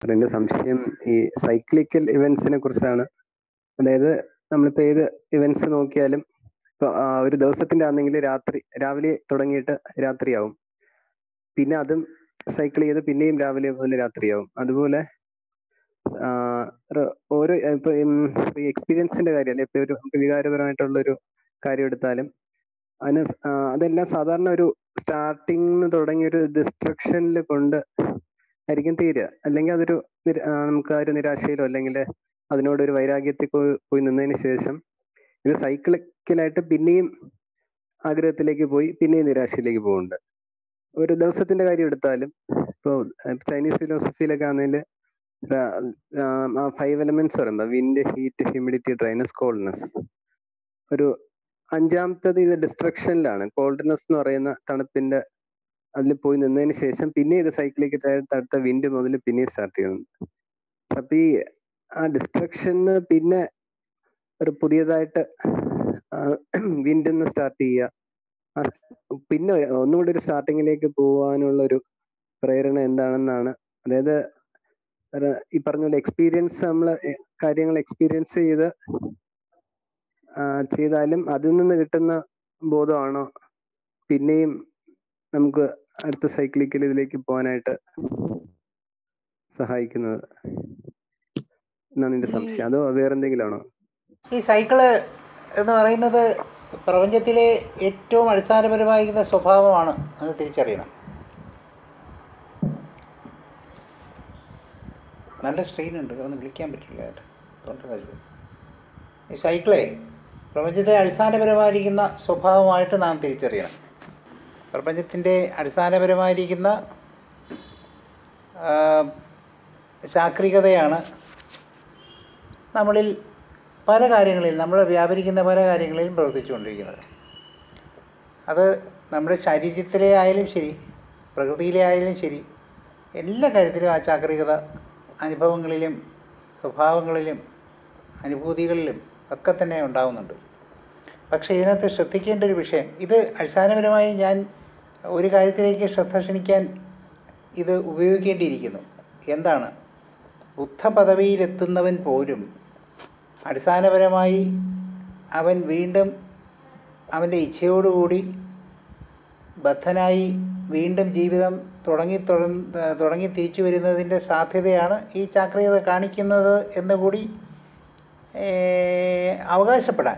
sir എൻ്റെ സംശയം ഈ സൈക്ലിക്കൽ ഇവന്റ്സിനെ കുറിച്ചാണ് അതായത് നമ്മളിപ്പോൾ ഏത് ഇവന്റ്സ് നോക്കിയാലും ഇപ്പോൾ ഒരു ദിവസത്തിന്റെ ആണെങ്കിൽ രാത്രി രാവിലെ തുടങ്ങിയിട്ട് രാത്രിയാവും പിന്നെ അതും സൈക്കിൾ ചെയ്ത് പിന്നെയും രാവിലെ പോലെ രാത്രിയാവും അതുപോലെ ആ, ഒരു- ഓരോ ഇപ്പൊ ഈ എക്സ്പീരിയൻസിന്റെ കാര്യം അല്ലെ ഇപ്പൊ ഒരു നമുക്ക് വികാരപരമായിട്ടുള്ള ഒരു കാര്യം എടുത്താലും അതിന് സ്- ആ, അതെല്ലാം സാധാരണ ഒരു സ്റ്റാർട്ടിങ് തുടങ്ങിയ ഒരു ഡിസ്ട്രക്ഷനിൽ കൊണ്ട് ആയിരിക്കും തീരുക അല്ലെങ്കിൽ അതൊരു നിര- ആ, നമുക്ക് ആ ഒരു നിരാശയിലോ അല്ലെങ്കിൽ അതിനോട് ഒരു വൈരാഗ്യത്തിൽ പോയി പോയി നിന്നതിന് ശേഷം ഇത് സൈക്ലിക്കലായിട്ട് പിന്നെയും ആഗ്രഹത്തിലേക്ക് പോയി പിന്നെയും നിരാശയിലേക്ക് പോകുന്നുണ്ട് ഒരു ദിവസത്തിന്റെ കാര്യം എടുത്താലും ഇപ്പോൾ ചൈനീസ് ഫിലോസഫിയിലൊക്കെ ആണെങ്കിൽ ആ ഫൈവ് എലമെന്റ്സ് പറയുമ്പോൾ wind heat humidity dryness coldness ഒരു അഞ്ചാമത്തത് ഇത് ഡിസ്ട്രക്ഷനിലാണ് കോൾഡ്നെസ് എന്ന് പറയുന്ന തണുപ്പിന്റെ അതിൽ പോയി നിന്നതിന് ശേഷം പിന്നെ ഇത് സൈക്കിളിലേക്ക് അടുത്ത വിൻഡ് മുതൽ പിന്നെ സ്റ്റാർട്ട് ചെയ്യുന്നുണ്ട് അപ്പൊ ഈ ആ ഡിസ്ട്രക്ഷന് പിന്നെ ഒരു പുതിയതായിട്ട് വിൻഡിൽ നിന്ന് സ്റ്റാർട്ട് ചെയ്യുക ആ പിന്നെ ഒന്നുകൂടി ഒരു സ്റ്റാർട്ടിങ്ങിലേക്ക് പോകാനുള്ള ഒരു പ്രേരണ എന്താണെന്നാണ് അതായത് ഒരു ഈ പറഞ്ഞ പോലെ എക്സ്പീരിയൻസ് നമ്മൾ കാര്യങ്ങൾ എക്സ്പീരിയൻസ് ചെയ്ത് ആ, ചെയ്താലും അതിൽ നിന്ന് കിട്ടുന്ന ബോധമാണോ പിന്നെയും നമുക്ക് അടുത്ത സൈക്ലിക്കൽ ഇതിലേക്ക് പോകാനായിട്ട് സഹായിക്കുന്നത് എന്നാണ് എന്റെ സംശയം അതോ വേറെന്തെങ്കിലും ആണോ ഈ സൈക്കിള് എന്ന് പറയുന്നത് പ്രപഞ്ചത്തിലെ ഏറ്റവും അടിസ്ഥാനപരമായിരിക്കുന്ന സ്വഭാവമാണ് എന്ന് തിരിച്ചറിയണം നല്ല സ്ട്രെയിൻ ഉണ്ട് ഒന്ന് വിളിക്കാൻ പറ്റില്ല കേട്ടോ തൊണ്ട കഴിയും ഈ സൈക്കിളെ പ്രപഞ്ചത്തെ അടിസ്ഥാനപരമായിരിക്കുന്ന സ്വഭാവമായിട്ട് നാം തിരിച്ചറിയണം പ്രപഞ്ചത്തിൻ്റെ അടിസ്ഥാനപരമായിരിക്കുന്ന ആ, ചാക്രികതയാണ് നമ്മളിൽ പല കാര്യങ്ങളിൽ നമ്മൾ വ്യാപരിക്കുന്ന പല കാര്യങ്ങളിലും പ്രവർത്തിച്ചുകൊണ്ടിരിക്കുന്നത് അത് നമ്മുടെ ശരീരത്തിലെ ആയാലും ശരി പ്രകൃതിയിലെ ആയാലും ശരി എല്ലാ കാര്യത്തിലും ആ ചാക്രികത അനുഭവങ്ങളിലും സ്വഭാവങ്ങളിലും അനുഭൂതികളിലും ഒക്കെ തന്നെ ഉണ്ടാവുന്നുണ്ട് പക്ഷേ ഇതിനകത്ത് ശ്രദ്ധിക്കേണ്ട ഒരു വിഷയം ഇത് അടിസ്ഥാനപരമായി ഞാൻ ഒരു കാര്യത്തിലേക്ക് ശ്രദ്ധ ക്ഷണിക്കാൻ ഇത് ഉപയോഗിക്കേണ്ടിയിരിക്കുന്നു എന്താണ് ബുദ്ധ പദവിയിലെത്തുന്നവൻ പോലും അടിസ്ഥാനപരമായി അവൻ വീണ്ടും അവൻ്റെ ഇച്ഛയോടുകൂടി ബദ്ധനായി വീണ്ടും ജീവിതം തുടങ്ങി തുട- തുടങ്ങി തിരിച്ചു വരുന്നതിൻ്റെ സാധ്യതയാണ് ഈ ചാക്രികത കാണിക്കുന്നത് എന്ന് കൂടി ഏഹ്, അവകാശപ്പെടാൻ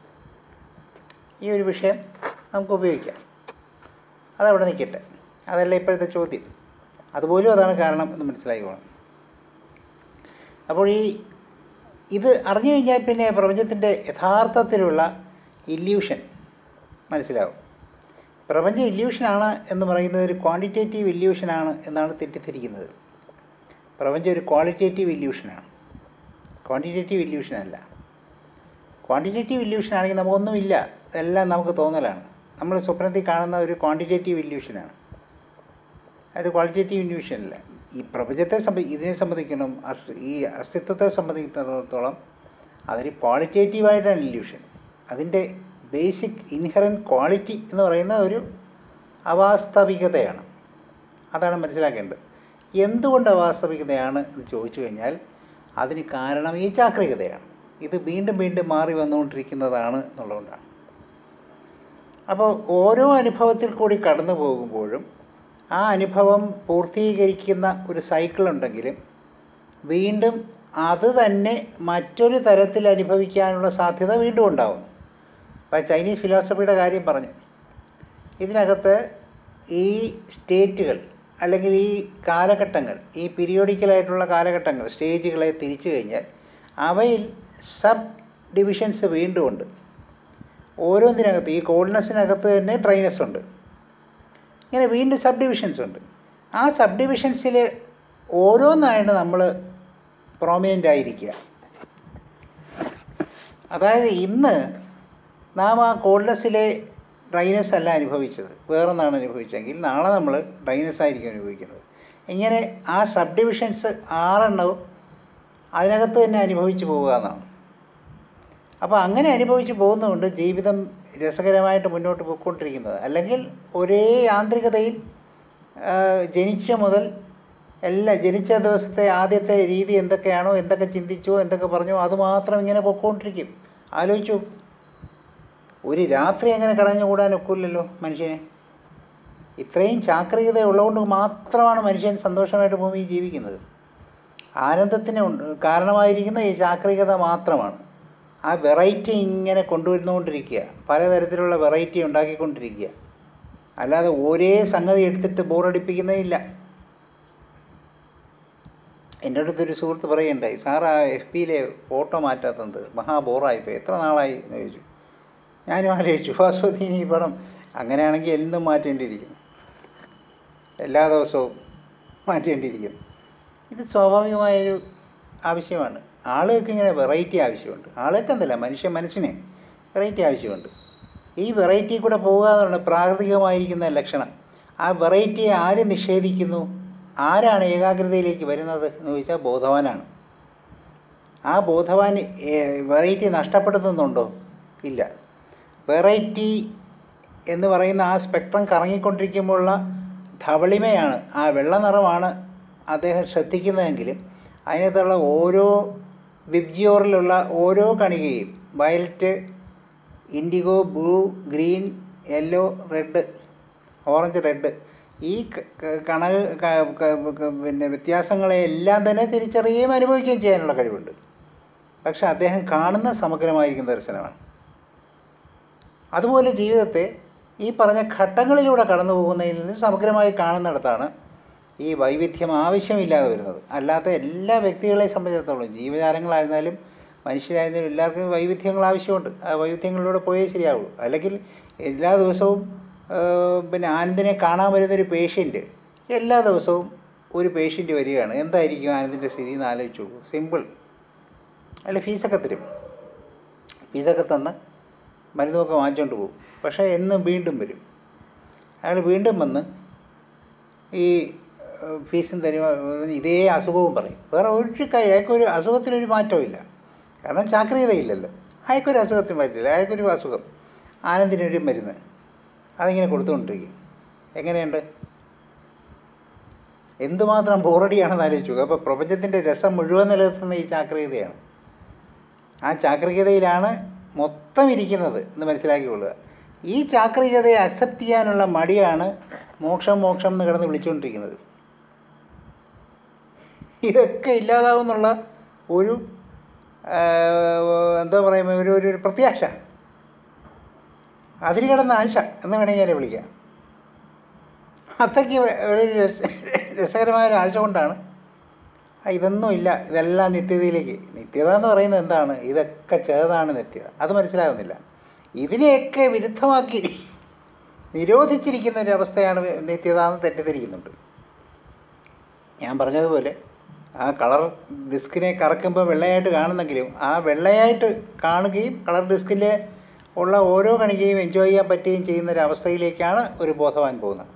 ഈ ഒരു വിഷയം നമുക്ക് ഉപയോഗിക്കാം അതവിടെ നിൽക്കട്ടെ അതല്ല ഇപ്പോഴത്തെ ചോദ്യം അതുപോലും അതാണ് കാരണം എന്ന് മനസ്സിലായിക്കോണം അപ്പോൾ ഈ ഇത് അറിഞ്ഞു കഴിഞ്ഞാൽ പിന്നെ പ്രപഞ്ചത്തിൻ്റെ യഥാർത്ഥത്തിലുള്ള ഇല്യൂഷൻ മനസ്സിലാവും പ്രപഞ്ചം ഇല്യൂഷനാണ് എന്ന് പറയുന്നത് ഒരു ക്വാണ്ടിറ്റേറ്റീവ് ഇല്യൂഷനാണ് എന്നാണ് തെറ്റിദ്ധരിക്കുന്നത് പ്രപഞ്ചം ഒരു ക്വാളിറ്റേറ്റീവ് ഇല്യൂഷനാണ് ക്വാണ്ടിറ്റേറ്റീവ് ഇല്യൂഷൻ അല്ല ക്വാണ്ടിറ്റേറ്റീവ് ഇല്യൂഷൻ ആണെങ്കിൽ നമുക്കൊന്നുമില്ല എല്ലാം നമുക്ക് തോന്നലാണ് നമ്മൾ സ്വപ്നത്തിൽ കാണുന്ന ഒരു ക്വാണ്ടിറ്റേറ്റീവ് ഇല്യൂഷനാണ് അത് ക്വാളിറ്റേറ്റീവ് ഇല്യൂഷൻ അല്ല ഈ പ്രപഞ്ചത്തെ സംബ ഇതിനെ സംബന്ധിക്കണം അസ്- ഈ അസ്തിത്വത്തെ സംബന്ധിച്ചിടത്തോളം അതൊരു ക്വാളിറ്റേറ്റീവായിട്ടാണ് ഇല്യൂഷൻ അതിൻ്റെ ബേസിക് ഇൻഹറൻറ്റ് ക്വാളിറ്റി എന്ന് പറയുന്ന ഒരു അവാസ്തവികതയാണ് അതാണ് മനസ്സിലാക്കേണ്ടത് എന്തുകൊണ്ട് അവാസ്തവികതയാണ് എന്ന് ചോദിച്ചു കഴിഞ്ഞാൽ അതിന് കാരണം ഈ ചാക്രികതയാണ് ഇത് വീണ്ടും വീണ്ടും മാറി വന്നുകൊണ്ടിരിക്കുന്നതാണ് എന്നുള്ളതുകൊണ്ടാണ് അപ്പോൾ ഓരോ അനുഭവത്തിൽ കൂടി കടന്നു പോകുമ്പോഴും ആ അനുഭവം പൂർത്തീകരിക്കുന്ന ഒരു സൈക്കിൾ ഉണ്ടെങ്കിലും വീണ്ടും അത് തന്നെ മറ്റൊരു തരത്തിൽ അനുഭവിക്കാനുള്ള സാധ്യത വീണ്ടും ഉണ്ടാകുന്നു അപ്പോൾ ചൈനീസ് ഫിലോസഫിയുടെ കാര്യം പറഞ്ഞു ഇതിനകത്ത് ഈ സ്റ്റേറ്റുകൾ അല്ലെങ്കിൽ ഈ കാലഘട്ടങ്ങൾ ഈ പീരിയോഡിക്കലായിട്ടുള്ള കാലഘട്ടങ്ങൾ സ്റ്റേജുകളെ തിരിച്ചു കഴിഞ്ഞാൽ അവയിൽ സബ് ഡിവിഷൻസ് വീണ്ടും ഉണ്ട് ഓരോന്നിനകത്ത് ഈ കോൾനെസ്സിനകത്ത് തന്നെ ഡ്രൈനസ് ഉണ്ട് ഇങ്ങനെ വീണ്ടും സബ് ഡിവിഷൻസ് ഉണ്ട് ആ സബ് ഡിവിഷൻസിൽ ഓരോന്നായിട്ട് നമ്മൾ പ്രോമിനൻ്റ് ആയിരിക്കുക അതായത് ഇന്ന് നാം ആ കോൾനെസ്സിലെ ഡ്രൈനസ് അല്ല അനുഭവിച്ചത് വേറൊന്നാണ് അനുഭവിച്ചെങ്കിൽ നാളെ നമ്മൾ ഡ്രൈനസ് ആയിരിക്കും അനുഭവിക്കുന്നത് ഇങ്ങനെ ആ സബ് ഡിവിഷൻസ് ആറെണ്ണവും അതിനകത്ത് തന്നെ അനുഭവിച്ചു പോവുക എന്നാണ് അപ്പോൾ അങ്ങനെ അനുഭവിച്ച് പോകുന്നതുകൊണ്ട് ജീവിതം രസകരമായിട്ട് മുന്നോട്ട് പോയിക്കൊണ്ടിരിക്കുന്നത് അല്ലെങ്കിൽ ഒരേ യാന്ത്രികതയിൽ ആ, ജനിച്ച മുതൽ എല്ലാം ജനിച്ച ദിവസത്തെ ആദ്യത്തെ രീതി എന്തൊക്കെയാണോ എന്തൊക്കെ ചിന്തിച്ചോ എന്തൊക്കെ പറഞ്ഞോ അത് മാത്രം ഇങ്ങനെ പൊക്കോണ്ടിരിക്കും ആലോചിച്ചു ഒരു രാത്രി അങ്ങനെ കടഞ്ഞുകൂടാൻ ഒക്കില്ലല്ലോ മനുഷ്യനെ ഇത്രയും ചാക്രികത ഉള്ളതുകൊണ്ട് മാത്രമാണ് മനുഷ്യൻ സന്തോഷമായിട്ട് ഭൂമിയിൽ ജീവിക്കുന്നത് ആനന്ദത്തിന് ഉണ്ട് കാരണമായിരിക്കുന്ന ഈ ചാക്രികത മാത്രമാണ് ആ വെറൈറ്റി ഇങ്ങനെ കൊണ്ടുവരുന്നുകൊണ്ടിരിക്കുക പലതരത്തിലുള്ള വെറൈറ്റി ഉണ്ടാക്കിക്കൊണ്ടിരിക്കുക അല്ലാതെ ഒരേ സംഗതി എടുത്തിട്ട് ബോറടിപ്പിക്കുന്നേ ഇല്ല എൻ്റെ അടുത്തൊരു സുഹൃത്ത് പറയുണ്ടായി സാർ ആ എഫ് പിയിലെ ഫോട്ടോ മാറ്റാത്തത് മഹാ ബോറായിപ്പോയി എത്ര നാളായി എന്ന് ചോദിച്ചു ഞാനും ആലോചിച്ചു വാസ്വതീനി ഈ പടം അങ്ങനെയാണെങ്കിൽ എന്നും മാറ്റേണ്ടിയിരിക്കുന്നു എല്ലാ ദിവസവും മാറ്റേണ്ടിയിരിക്കുന്നു ഇത് സ്വാഭാവികമായൊരു ആവശ്യമാണ് ആളുകൾക്ക് ഇങ്ങനെ വെറൈറ്റി ആവശ്യമുണ്ട് ആളുകൾക്ക് എന്തല്ല മനുഷ്യ മനസ്സിന് വെറൈറ്റി ആവശ്യമുണ്ട് ഈ വെറൈറ്റി കൂടെ പോകുക എന്നുള്ള പ്രാകൃതികമായിരിക്കുന്ന ലക്ഷണം ആ വെറൈറ്റിയെ ആര് നിഷേധിക്കുന്നു ആരാണ് ഏകാഗ്രതയിലേക്ക് വരുന്നത് എന്ന് ചോദിച്ചാൽ ബോധവാനാണ് ആ ബോധവാൻ വെറൈറ്റി നഷ്ടപ്പെടുത്തുന്നുണ്ടോ ഇല്ല വെറൈറ്റി എന്ന് പറയുന്ന ആ സ്പെക്ട്രം കറങ്ങിക്കൊണ്ടിരിക്കുമ്പോഴുള്ള ധവളിമയാണ് ആ വെള്ള നിറമാണ് അദ്ദേഹം ശ്രദ്ധിക്കുന്നതെങ്കിലും അതിനകത്തുള്ള ഓരോ വിബ്ജിയോറിലുള്ള ഓരോ കണികയും violet indigo blue green yellow red orange red ഈ ക- ക- കണക ക- ക- ക- പിന്നെ വ്യത്യാസങ്ങളെ എല്ലാം തന്നെ തിരിച്ചറിയുകയും അനുഭവിക്കുകയും ചെയ്യാനുള്ള കഴിവുണ്ട് പക്ഷെ അദ്ദേഹം കാണുന്ന സമഗ്രമായിരിക്കുന്ന ദർശനമാണ് അതുപോലെ ജീവിതത്തെ ഈ പറഞ്ഞ ഘട്ടങ്ങളിലൂടെ കടന്നു പോകുന്നതിൽ നിന്ന് സമഗ്രമായി കാണുന്നിടത്താണ് ഈ വൈവിധ്യം ആവശ്യമില്ലാതെ വരുന്നത് അല്ലാത്ത എല്ലാ വ്യക്തികളെ സംബന്ധിച്ചിടത്തോളം ജീവജാലങ്ങളായിരുന്നാലും മനുഷ്യരായിരുന്നാലും എല്ലാവർക്കും വൈവിധ്യങ്ങൾ ആവശ്യമുണ്ട് ആ വൈവിധ്യങ്ങളിലൂടെ പോയേ ശരിയാവുള്ളൂ അല്ലെങ്കിൽ എല്ലാ ദിവസവും ആ, പിന്നെ ആനന്ദിനെ കാണാൻ വരുന്നൊരു പേഷ്യൻ്റ് എല്ലാ ദിവസവും ഒരു പേഷ്യൻ്റ് വരികയാണ് എന്തായിരിക്കും ആനന്ദിൻ്റെ സ്ഥിതി എന്ന് ആലോചിച്ച് നോക്കൂ സിമ്പിൾ അയാൾ ഫീസൊക്കെ തരും ഫീസൊക്കെ തന്ന് മരുന്നൊക്കെ വാങ്ങിച്ചുകൊണ്ട് പോകും പക്ഷേ എന്നും വീണ്ടും വരും അയാൾ വീണ്ടും വന്ന് ഈ ഏഹ്, ഫീസും തരുമോ ഇതേ അസുഖവും പറയും വേറെ ഒരു കാര്യം അയാൾക്കൊരു അസുഖത്തിനൊരു മാറ്റവും കാരണം ചാക്രിയതയില്ലല്ലോ അയാൾക്കൊരു അസുഖത്തിന് പറ്റില്ല അയാൾക്കൊരു അസുഖം ആനന്ദിനൊരു മരുന്ന് അതിങ്ങനെ കൊടുത്തുകൊണ്ടിരിക്കും എങ്ങനെയുണ്ട് എന്തുമാത്രം ബോറടിയാണെന്ന് ആലോചിച്ചു അപ്പോൾ പ്രപഞ്ചത്തിൻ്റെ രസം മുഴുവൻ നിലനിർത്തുന്ന ഈ ചാക്രികതയാണ് ആ ചാക്രികതയിലാണ് മൊത്തം ഇരിക്കുന്നത് എന്ന് മനസ്സിലാക്കിക്കൊള്ളുക ഈ ചാക്രികതയെ അക്സെപ്റ്റ് ചെയ്യാനുള്ള മടിയാണ് മോക്ഷം മോക്ഷം എന്ന് കിടന്ന് വിളിച്ചുകൊണ്ടിരിക്കുന്നത് ഇതൊക്കെ ഇല്ലാതാവുന്നുള്ള ഒരു ആ, എന്താ പറയുക ഒരു ഒരു ഒരു പ്രത്യാശ അതിന് കിടന്ന ആശ എന്ന് വേണമെങ്കിൽ ഞാൻ വിളിക്കാം അത്രയ്ക്ക് ഒരു രസ രസകരമായ ഒരു ആശ കൊണ്ടാണ് ആ, ഇതൊന്നും ഇല്ല ഇതെല്ലാം നിത്യതയിലേക്ക് നിത്യത എന്ന് പറയുന്നത് എന്താണ് ഇതൊക്കെ ചെറുതാണ് നിത്യത അത് മനസ്സിലാകുന്നില്ല ഇതിനെയൊക്കെ വിരുദ്ധമാക്കി നിരോധിച്ചിരിക്കുന്ന ഒരു അവസ്ഥയാണ് നിത്യത എന്ന് തെറ്റിദ്ധരിക്കുന്നുണ്ട് ഞാൻ പറഞ്ഞതുപോലെ ആ കളർ ഡിസ്കിനെ കറക്കുമ്പോൾ വെള്ളയായിട്ട് കാണുന്നെങ്കിലും ആ വെള്ളയായിട്ട് കാണുകയും കളർ ഡിസ്കിൽ ഉള്ള ഓരോ കണികയും എൻജോയ് ചെയ്യാൻ പറ്റുകയും ചെയ്യുന്ന ഒരു അവസ്ഥയിലേക്കാണ് ഒരു ബോധവാൻ പോകുന്നത്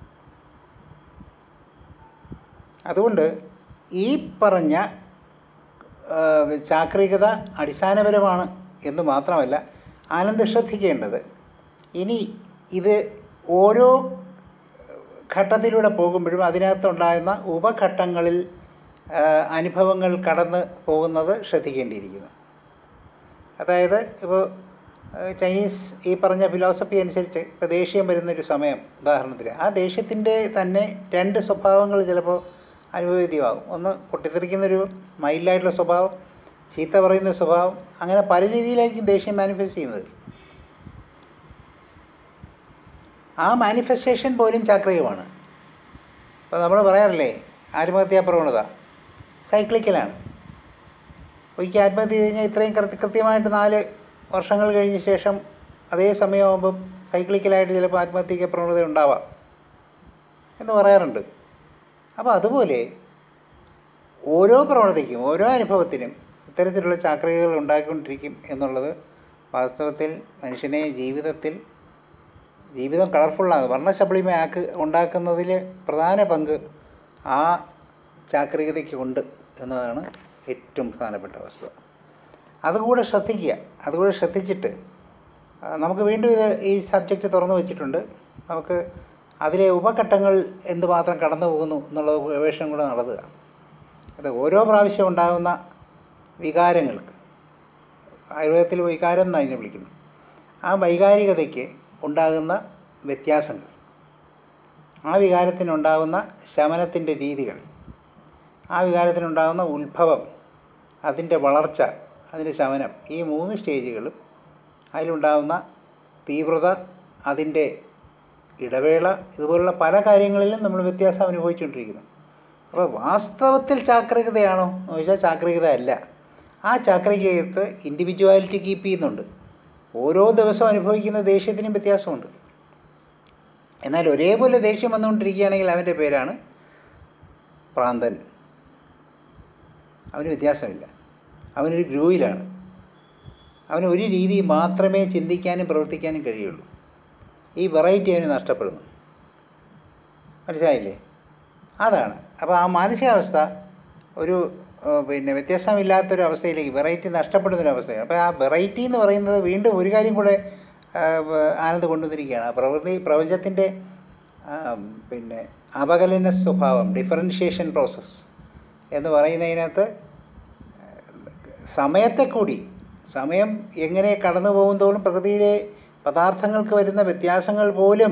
അതുകൊണ്ട് ഈ പറഞ്ഞ ആ, ചാക്രികത അടിസ്ഥാനപരമാണ് എന്ന് മാത്രമല്ല ആനന്ദ് ശ്രദ്ധിക്കേണ്ടത് ഇനി ഇത് ഓരോ ഘട്ടത്തിലൂടെ പോകുമ്പോഴും അതിനകത്തുണ്ടാകുന്ന ഉപഘട്ടങ്ങളിൽ ആ, അനുഭവങ്ങൾ കടന്ന് പോകുന്നത് ശ്രദ്ധിക്കേണ്ടിയിരിക്കുന്നു അതായത് ഇപ്പോൾ ചൈനീസ് ഈ പറഞ്ഞ ഫിലോസഫി അനുസരിച്ച് ഇപ്പോൾ ദേഷ്യം വരുന്നൊരു സമയം ഉദാഹരണത്തിന് ആ ദേഷ്യത്തിൻ്റെ തന്നെ രണ്ട് സ്വഭാവങ്ങൾ ചിലപ്പോൾ അനുഭവവേദ്യമാകും ഒന്ന് പൊട്ടിത്തെറിക്കുന്നൊരു മൈൽഡായിട്ടുള്ള സ്വഭാവം ചീത്ത പറയുന്ന സ്വഭാവം അങ്ങനെ പല രീതിയിലായിരിക്കും ദേഷ്യം മാനിഫെസ്റ്റ് ചെയ്യുന്നത് ആ മാനിഫെസ്റ്റേഷൻ പോലും ചാക്രികമാണ് ഇപ്പോൾ നമ്മൾ പറയാറില്ലേ ആത്മഹത്യാ പ്രവണത സൈക്ലിക്കലാണ് ഒരിക്കൽ ആത്മഹത്യ ചെയ്ത് കഴിഞ്ഞാൽ ഇത്രയും കൃത്യ കൃത്യമായിട്ട് നാല് വർഷങ്ങൾ കഴിഞ്ഞ ശേഷം അതേ സമയമാകുമ്പം സൈക്ലിക്കലായിട്ട് ചിലപ്പോൾ ആത്മഹത്യക്ക് പ്രവണത ഉണ്ടാവാം എന്ന് പറയാറുണ്ട് അപ്പോൾ അതുപോലെ ഓരോ പ്രവണതയ്ക്കും ഓരോ അനുഭവത്തിനും ഇത്തരത്തിലുള്ള ചാക്രികകൾ ഉണ്ടാക്കിക്കൊണ്ടിരിക്കും എന്നുള്ളത് വാസ്തവത്തിൽ മനുഷ്യനെ ജീവിതത്തിൽ ജീവിതം കളർഫുള്ളാകും വർണ്ണശബളിമയാക്ക് ഉണ്ടാക്കുന്നതിൽ പ്രധാന പങ്ക് ആ ചാക്രികതയ്ക്ക് ഉണ്ട് എന്നതാണ് ഏറ്റവും പ്രധാനപ്പെട്ട വസ്തുത അതുകൂടെ ശ്രദ്ധിക്കുക അതുകൂടെ ശ്രദ്ധിച്ചിട്ട് ആ, നമുക്ക് വീണ്ടും ഇത് ഈ സബ്ജക്റ്റ് തുറന്നു വെച്ചിട്ടുണ്ട് നമുക്ക് അതിലെ ഉപഘട്ടങ്ങൾ എന്തുമാത്രം കടന്നു പോകുന്നു എന്നുള്ള ഗവേഷണം കൂടെ നടത്തുക അത് ഓരോ പ്രാവശ്യം ഉണ്ടാകുന്ന വികാരങ്ങൾക്ക് ആയുർവേദത്തിൽ വികാരം എന്നാണ് അതിനെ വിളിക്കുന്നത് ആ വൈകാരികതയ്ക്ക് ഉണ്ടാകുന്ന വ്യത്യാസങ്ങൾ ആ വികാരത്തിനുണ്ടാകുന്ന ശമനത്തിൻ്റെ രീതികൾ ആ വികാരത്തിനുണ്ടാകുന്ന ഉത്ഭവം അതിൻ്റെ വളർച്ച അതിൻ്റെ ശമനം ഈ മൂന്ന് സ്റ്റേജുകളും അതിലുണ്ടാകുന്ന തീവ്രത അതിൻ്റെ ഇടവേള ഇതുപോലുള്ള പല കാര്യങ്ങളിലും നമ്മൾ വ്യത്യാസം അനുഭവിച്ചുകൊണ്ടിരിക്കുന്നു അപ്പോൾ വാസ്തവത്തിൽ ചാക്രികതയാണോ എന്ന് ചോദിച്ചാൽ ചാക്രികത അല്ല ആ ചാക്രികയത്ത് ഇൻഡിവിജ്വാലിറ്റി കീപ്പ് ചെയ്യുന്നുണ്ട് ഓരോ ദിവസവും അനുഭവിക്കുന്ന ദേഷ്യത്തിനും വ്യത്യാസമുണ്ട് എന്നാൽ ഒരേപോലെ ദേഷ്യം വന്നുകൊണ്ടിരിക്കുകയാണെങ്കിൽ അവൻ്റെ പേരാണ് പ്രാന്തൻ അവന് വ്യത്യാസമില്ല അവനൊരു ഗ്രൂവിലാണ് അവന് ഒരു രീതി മാത്രമേ ചിന്തിക്കാനും പ്രവർത്തിക്കാനും കഴിയുള്ളൂ ഈ വെറൈറ്റി അവന് നഷ്ടപ്പെടുന്നു മനസ്സിലായില്ലേ അതാണ് അപ്പോൾ ആ മാനസികാവസ്ഥ ഒരു ഏഹ്, പിന്നെ വ്യത്യാസമില്ലാത്തൊരു അവസ്ഥയിലേക്ക് വെറൈറ്റി നഷ്ടപ്പെടുന്നൊരു അവസ്ഥയാണ് അപ്പോൾ ആ വെറൈറ്റി എന്ന് പറയുന്നത് വീണ്ടും ഒരു കാര്യം കൂടെ ഏഹ്, വ- ആനന്ദ് കൊണ്ടുവന്നിരിക്കുകയാണ് ആ പ്രകൃതി പ്രപഞ്ചത്തിൻ്റെ പിന്നെ അപകലന സ്വഭാവം ഡിഫറൻഷിയേഷൻ പ്രോസസ്സ് എന്ന് പറയുന്നതിനകത്ത് സമയത്തെ കൂടി സമയം എങ്ങനെ കടന്നു പോകുന്തോറും പ്രകൃതിയിലെ പദാർത്ഥങ്ങൾക്ക് വരുന്ന വ്യത്യാസങ്ങൾ പോലും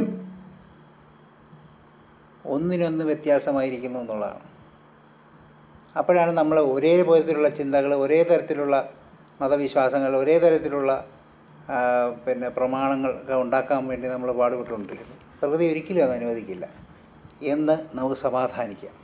ഒന്നിനൊന്ന് വ്യത്യാസമായിരിക്കുന്നു എന്നുള്ളതാണ് അപ്പോഴാണ് നമ്മൾ ഒരേ പോലത്തിലുള്ള ചിന്തകൾ ഒരേ തരത്തിലുള്ള മതവിശ്വാസങ്ങൾ ഒരേ തരത്തിലുള്ള ആ, പിന്നെ പ്രമാണങ്ങൾ ഒക്കെ ഉണ്ടാക്കാൻ വേണ്ടി നമ്മൾ പാടുപെട്ടുകൊണ്ടിരിക്കുന്നത് പ്രകൃതി ഒരിക്കലും അത് അനുവദിക്കില്ല എന്ന് നമുക്ക് സമാധാനിക്കാം